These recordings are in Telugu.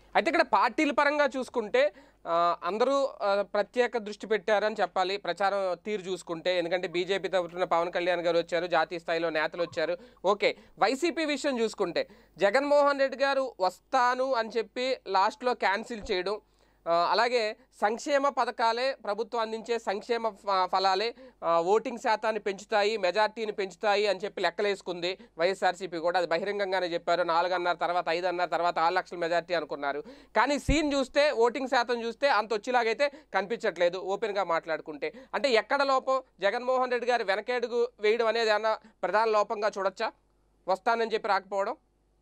అయితే ఇక్కడ పార్టీల పరంగా చూసుకుంటే ఆ, అందరూ ఆ, ప్రత్యేక దృష్టి పెట్టారని చెప్పాలి ప్రచారం తీరు చూసుకుంటే ఎందుకంటే బీజేపీ తరఫున పవన్ కళ్యాణ్ గారు వచ్చారు జాతీయ స్థాయిలో నేతలు వచ్చారు ఓకే వైసీపీ విషయం చూసుకుంటే జగన్మోహన్ రెడ్డి గారు వస్తాను అని చెప్పి లాస్ట్లో క్యాన్సిల్ చేయడం ఆ, అలాగే సంక్షేమ పథకాలే ప్రభుత్వం అందించే సంక్షేమ ఫ- ఫలాలే ఆ, ఓటింగ్ శాతాన్ని పెంచుతాయి మెజార్టీని పెంచుతాయి అని చెప్పి లెక్కలేసుకుంది వైఎస్ఆర్సీపీ కూడా అది బహిరంగంగానే చెప్పారు నాలుగన్నర తర్వాత ఐదన్నర తర్వాత ఆరు లక్షల మెజార్టీ అనుకున్నారు కానీ సీన్ చూస్తే ఓటింగ్ శాతం చూస్తే అంత వచ్చేలాగైతే కనిపించట్లేదు ఓపెన్గా మాట్లాడుకుంటే అంటే ఎక్కడ లోపం జగన్మోహన్ రెడ్డి గారు వెనకేడుగు వేయడం అనేది ఏమన్నా ప్రధాన లోపంగా చూడొచ్చా వస్తానని చెప్పి రాకపోవడం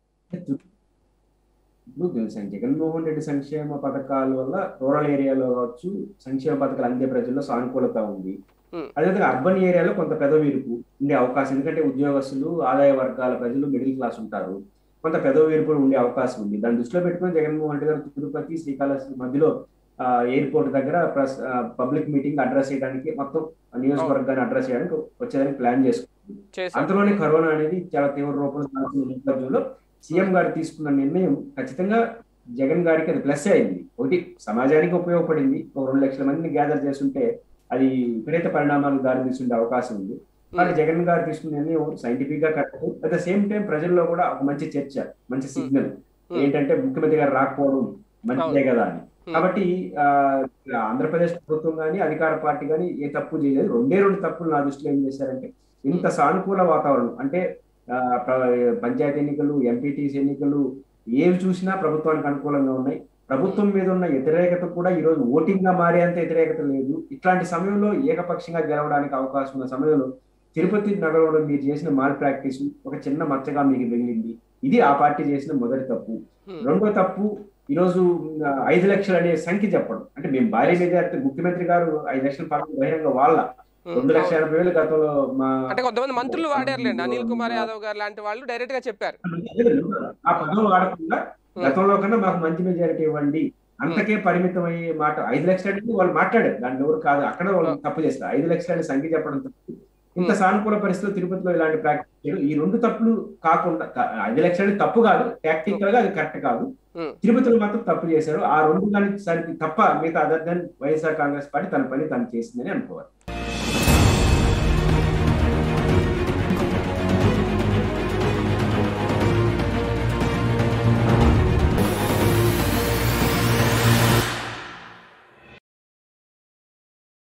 ఇప్పుడు తెలుసా జగన్మోహన్ రెడ్డి సంక్షేమ పథకాల వల్ల రూరల్ ఏరియాలో కావచ్చు సంక్షేమ పథకాలు అందే ప్రజల్లో సానుకూలత ఉంది Hmm. అదేవిధంగా అర్బన్ ఏరియాలో కొంత పెదవీర్పు ఉండే అవకాశం ఎందుకంటే ఉద్యోగస్తులు ఆదాయ వర్గాల ప్రజలు మిడిల్ క్లాస్ ఉంటారు కొంత పెదవీర్పు ఉండే అవకాశం ఉంది దాన్ని దృష్టిలో పెట్టుకుని జగన్మోహన్ రెడ్డి గారు తిరుపతి శ్రీకాళహస్తి మధ్యలో ఎయిర్పోర్ట్ దగ్గర పబ్లిక్ మీటింగ్ అడ్రస్ చేయడానికి మొత్తం నియోజకవర్గాన్ని అడ్రస్ చేయడానికి వచ్చేదానికి ప్లాన్ చేసుకుంటుంది చేశారు అందులోనే కరోనా అనేది చాలా తీవ్ర రూపంలో దాల్చిన నేపథ్యంలో సీఎం గారు తీసుకున్న నిర్ణయం ఖచ్చితంగా జగన్ గారికి అది ప్లస్ అయింది ఒకటి సమాజానికి ఉపయోగపడింది ఒక రెండు లక్షల మందిని గ్యాదర్ చేస్తుంటే అది విపరీత పరిణామాలకు దారి తీసుండే అవకాశం ఉంది కానీ జగన్ గారు తీసుకున్న నిర్ణయం సైంటిఫిక్ గా correct at the same time ప్రజల్లో కూడా ఒక మంచి చర్చ మంచి సిగ్నల్ Hmm. ఏంటంటే ముఖ్యమంత్రి గారు రాకపోవడం మంచిదే కదా అని Hmm. కాబట్టి ఆ, ఆంధ్రప్రదేశ్ ప్రభుత్వం కానీ అధికార పార్టీ కానీ ఏ తప్పు చేయలేదు రెండే రెండు తప్పులు నా దృష్టిలో ఏం చేశారంటే ఇంత సానుకూల వాతావరణం అంటే ఆ, ప్ర- పంచాయతీ ఎన్నికలు ఎంపీటీసీ ఎన్నికలు ఏవి చూసినా ప్రభుత్వానికి అనుకూలంగా ఉన్నాయి ప్రభుత్వం మీద ఉన్న వ్యతిరేకత కూడా ఈ రోజు ఓటింగ్ గా మారేంత వ్యతిరేకత లేదు ఇట్లాంటి సమయంలో ఏకపక్షంగా గెలవడానికి అవకాశం ఉన్న సమయంలో తిరుపతి నగరంలో మీరు చేసిన మాల్ ప్రాక్టీస్ ఒక చిన్న మచ్చగా మీకు మిగిలింది ఇది ఆ పార్టీ చేసిన మొదటి తప్పు Hmm. రెండో తప్పు ఈ రోజు ఆ, ఐదు లక్షలు అనే సంఖ్య చెప్పడం అంటే మేము భారీ మెజార్టీ ముఖ్యమంత్రి గారు ఐదు లక్షల పక్కన బహిరంగ వాళ్ళ రెండు లక్షల ఎనభై వేలు గతంలో మా అంటే కొంతమంది మంత్రులు వాడారులేండి అనిల్ కుమార్ యాదవ్ గారు లాంటి వాళ్ళు డైరెక్ట్ గా చెప్పారు ఆ పదం వాడకుండా గతంలో కన్నా మాకు మంచి మెజారిటీ ఇవ్వండి అంతకే పరిమితం అయ్యే మాట ఐదు లక్షలు అంటే వాళ్ళు మాట్లాడారు దాని ఎవరు కాదు అక్కడ వాళ్ళు తప్పు చేస్తారు ఐదు లక్షలు అనే సంఖ్య చెప్పడం తప్పు ఇంత సానుకూల పరిస్థితుల్లో తిరుపతిలో ఇలాంటి ప్రాక్టీస్ చేయడం ఈ రెండు తప్పులు కాకుండా కా- ఐదు లక్షలు తప్పు కాదు టాక్టికల్ గా అది కరెక్ట్ కాదు Hmm. తిరుపతిలో మాత్రం తప్పు చేశారు ఆ రెండు దానికి సరికి తప్ప మిగతా other than YSR Congress party తన పని తను చేసిందని అనుకోవాలి